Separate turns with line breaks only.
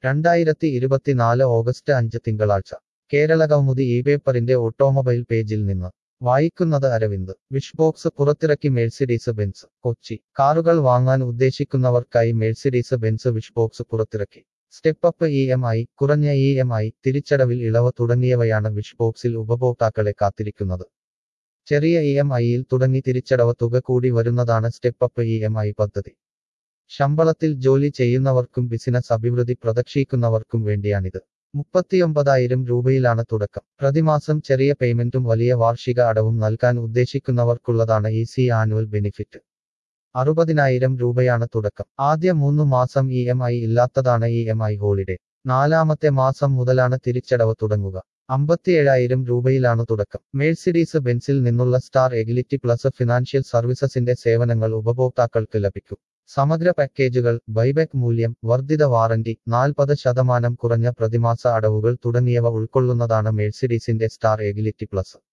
രണ്ടായിരത്തി ഇരുപത്തിനാല് ഓഗസ്റ്റ് അഞ്ച് തിങ്കളാഴ്ച കേരളകൗമുദി ഈ പേപ്പറിന്റെ ഓട്ടോമൊബൈൽ പേജിൽ നിന്ന് വായിക്കുന്നത് അരവിന്ദ് വിഷ്ബോക്സ് പുറത്തിറക്കി മേഴ്സിഡീസ് ബെൻസ് കൊച്ചി കാറുകൾ വാങ്ങാൻ ഉദ്ദേശിക്കുന്നവർക്കായി മേഴ്സിഡീസ് ബെൻസ് വിഷ്ബോക്സ് പുറത്തിറക്കി step up E M I കുറഞ്ഞ ഇ എം ഐ തിരിച്ചടവിൽ ഇളവ് തുടങ്ങിയവയാണ് വിഷ്ബോക്സിൽ ഉപഭോക്താക്കളെ കാത്തിരിക്കുന്നത് ചെറിയ ഇ എം ഐയിൽ തുടങ്ങി തിരിച്ചടവ് തുക കൂടി വരുന്നതാണ് step up E M I പദ്ധതി ശമ്പളത്തിൽ ജോലി ചെയ്യുന്നവർക്കും ബിസിനസ് അഭിവൃദ്ധി പ്രതീക്ഷിക്കുന്നവർക്കും വേണ്ടിയാണിത് മുപ്പത്തിയൊമ്പതായിരം രൂപയിലാണ് തുടക്കം പ്രതിമാസം ചെറിയ പേയ്മെന്റും വലിയ വാർഷിക അടവും നൽകാൻ ഉദ്ദേശിക്കുന്നവർക്കുള്ളതാണ് ഈ സി ആനുവൽ ബെനിഫിറ്റ് അറുപതിനായിരം രൂപയാണ് തുടക്കം ആദ്യ മൂന്ന് മാസം ഇ എം ഐ ഇല്ലാത്തതാണ് ഇ എം ഐ ഹോളിഡേ നാലാമത്തെ മാസം മുതലാണ് തിരിച്ചടവ് തുടങ്ങുക അമ്പത്തിയേഴായിരം രൂപയിലാണ് തുടക്കം മേഴ്സിഡീസ് ബെൻസിൽ നിന്നുള്ള സ്റ്റാർ എഗിലിറ്റി പ്ലസ് ഫിനാൻഷ്യൽ സർവീസസിന്റെ സേവനങ്ങൾ ഉപഭോക്താക്കൾക്ക് ലഭിക്കും സമഗ്ര പാക്കേജുകൾ ബൈബാക്ക് മൂല്യം വർദ്ധിത വാറന്റി നാൽപ്പത് ശതമാനം കുറഞ്ഞ പ്രതിമാസ അടവുകൾ തുടങ്ങിയവ ഉൾക്കൊള്ളുന്നതാണ് മേഴ്സിഡീസിന്റെ സ്റ്റാർ എഗിലിറ്റി പ്ലസ്